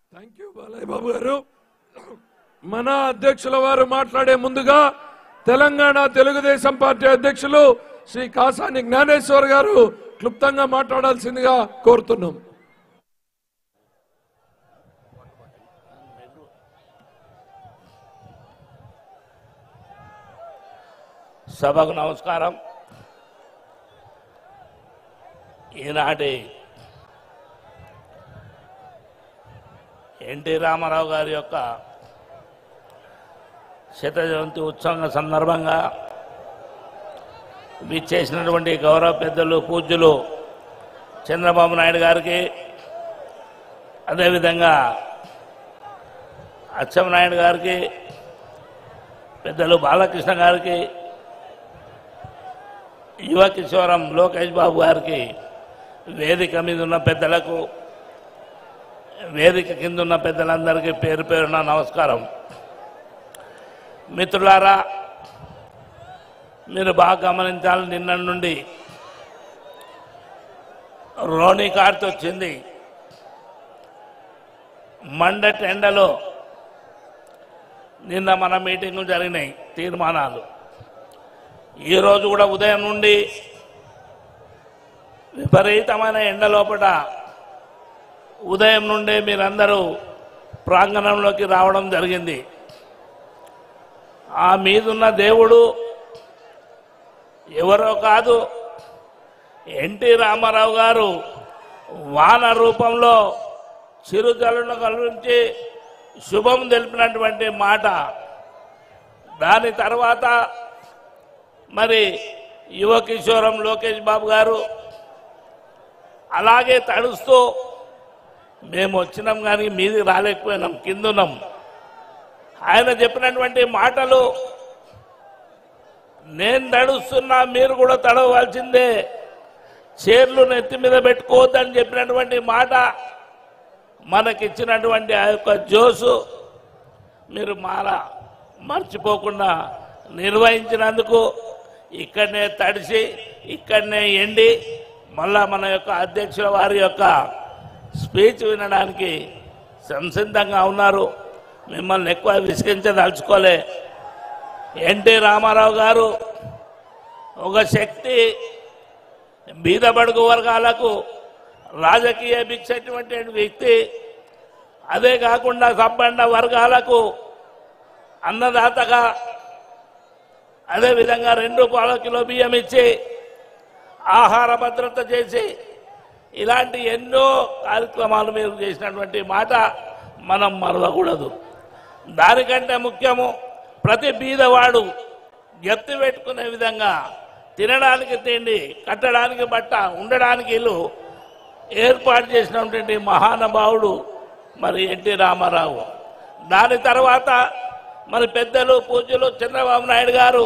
thank you Balayya బాబు గారు మన అధ్యక్షుల వారు మాట్లాడే ముందుగా తెలంగాణ తెలుగుదేశం పార్టీ అధ్యక్షులు శ్రీ కాసాని జ్ఞానేశ్వర్ గారు క్లుప్తంగా మాట్లాడాల్సిందిగా కోరుతున్నాం సభకు నమస్కారం ఈనాటి ఎన్టీ రామారావు గారి యొక్క శత జయంతి ఉత్సవం సందర్భంగా విచ్చేసినటువంటి గౌరవ పెద్దలు పూజ్యులు చంద్రబాబు నాయుడు గారికి అదేవిధంగా అచ్చెన్నాయుడు గారికి పెద్దలు బాలకృష్ణ గారికి యువ కిశోరం లోకేష్ బాబు గారికి వేదిక మీద ఉన్న పెద్దలకు వేదిక కింద ఉన్న పెద్దలందరికీ పేరు పేరున నమస్కారం మిత్రులారా మీరు బాగా గమనించాలి నిన్న నుండి రోణి కార్త్ వచ్చింది మండటి ఎండలో నిన్న మన మీటింగులు జరిగినాయి తీర్మానాలు ఈరోజు కూడా ఉదయం నుండి విపరీతమైన ఎండ లోపల ఉదయం నుండే మీరందరూ ప్రాంగణంలోకి రావడం జరిగింది ఆ మీదున్న దేవుడు ఎవరో కాదు ఎన్టీ రామారావు గారు వాన రూపంలో చిరుజల్లును కలిగించి శుభం తెలిపినటువంటి మాట దాని తర్వాత మరి యువ కిషోరం లోకేష్ బాబు గారు అలాగే తడుస్తూ మేము వచ్చినాం కానీ మీది రాలేకపోయినాం కిందున్నాం ఆయన చెప్పినటువంటి మాటలు నేను తడుస్తున్నా మీరు కూడా తడవలసిందే చీరలు నెత్తి మీద పెట్టుకోవద్దని చెప్పినటువంటి మాట మనకిచ్చినటువంటి ఆ యొక్క జోసు మీరు మాల మర్చిపోకుండా నిర్వహించినందుకు ఇక్కడనే తడిసి ఇక్కడనే ఎండి మళ్ళా మన యొక్క అధ్యక్షుల వారి యొక్క స్పీచ్ వినడానికి సంసిద్ధంగా ఉన్నారు మిమ్మల్ని ఎక్కువ విసిగించదలుచుకోలే ఎన్టీ రామారావు గారు ఒక శక్తి బీద బడుగు వర్గాలకు రాజకీయ భిక్షటువంటి వ్యక్తి అదే కాకుండా సంపన్న వర్గాలకు అన్నదాతగా అదేవిధంగా రెండు పాల కిలో బియ్యం ఇచ్చి ఆహార భద్రత చేసి ఇలాంటి ఎన్నో కార్యక్రమాలు మీరు చేసినటువంటి మాట మనం మరవకూడదు దానికంటే ముఖ్యము ప్రతి బీదవాడు ఎత్తి పెట్టుకునే విధంగా తినడానికి తిండి కట్టడానికి బట్ట ఉండడానికి ఇల్లు ఏర్పాటు చేసినటువంటి మహానుభావుడు మరి ఎన్టీ రామారావు దాని తర్వాత మరి పెద్దలు పూజ్యులు చంద్రబాబు నాయుడు గారు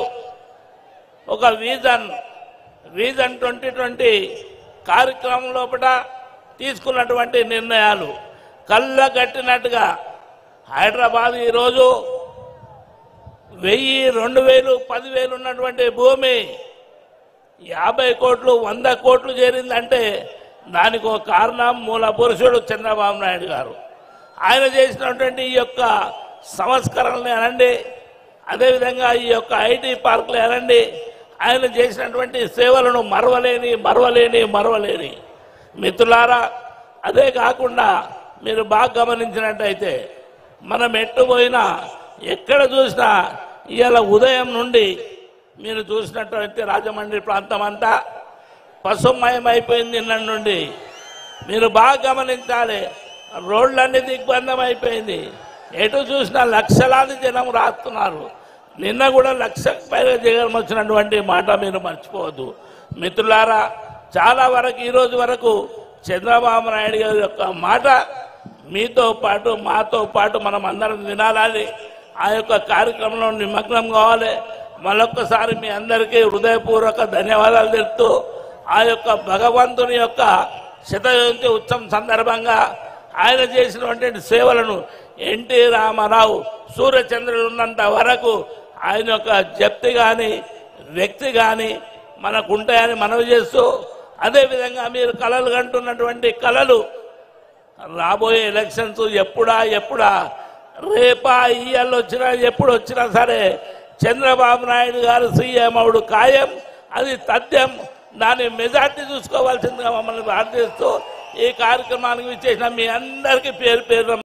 ఒక విజన్ విజన్ ట్వంటీ ట్వంటీ కార్యక్రమం లోపల తీసుకున్నటువంటి నిర్ణయాలు కళ్ళ కట్టినట్టుగా హైదరాబాద్ ఈరోజు వెయ్యి రెండు వేలు పదివేలు ఉన్నటువంటి భూమి యాభై కోట్లు వంద కోట్లు చేరిందంటే దానికి ఒక కారణం మూల పురుషుడు చంద్రబాబు నాయుడు గారు ఆయన చేసినటువంటి ఈ యొక్క సంస్కరణలు అనండి అదేవిధంగా ఈ యొక్క ఐటీ పార్కులు అనండి ఆయన చేసినటువంటి సేవలను మరవలేని మరవలేని మరవలేని మిత్రులారా అదే కాకుండా మీరు బాగా గమనించినట్టయితే మనం ఎట్టు పోయినా ఎక్కడ చూసినా ఇవాళ ఉదయం నుండి మీరు చూసినట్టయితే రాజమండ్రి ప్రాంతం అంతా పశుమయం అయిపోయింది నిన్న నుండి మీరు బాగా గమనించాలి రోడ్లన్నీ దిగ్బంధం అయిపోయింది ఎటు చూసినా లక్షలాది జనం రాస్తున్నారు నిన్న కూడా లక్ష పైగా జగన్ వచ్చినటువంటి మాట మీరు మర్చిపోవద్దు మిత్రులారా చాలా వరకు ఈ రోజు వరకు చంద్రబాబు నాయుడు గారి యొక్క మాట మీతో పాటు మాతో పాటు మనం అందరం వినాలని ఆ యొక్క కార్యక్రమంలో నిమగ్నం కావాలి మరొక్కసారి మీ అందరికీ హృదయపూర్వక ధన్యవాదాలు తెలుపుతూ ఆ యొక్క భగవంతుని యొక్క శతజయంతి ఉత్సవం సందర్భంగా ఆయన చేసినటువంటి సేవలను ఎన్టీ రామారావు సూర్యచంద్రులు ఉన్నంత వరకు ఆయన యొక్క జప్తి కానీ వ్యక్తి కానీ మనకు ఉంటాయని మనవి చేస్తూ అదేవిధంగా మీరు కళలు కంటున్నటువంటి కళలు రాబోయే ఎలక్షన్స్ ఎప్పుడా ఎప్పుడా రేపా ఇయ్యాలు వచ్చినా ఎప్పుడు వచ్చినా సరే చంద్రబాబు నాయుడు గారు సీఎం అవుడు ఖాయం అది తథ్యం దాని మెజార్టీ చూసుకోవాల్సిందిగా మమ్మల్ని ప్రార్థిస్తూ ఈ కార్యక్రమానికి విచ్చేసిన మీ అందరికీ పేరు పేరు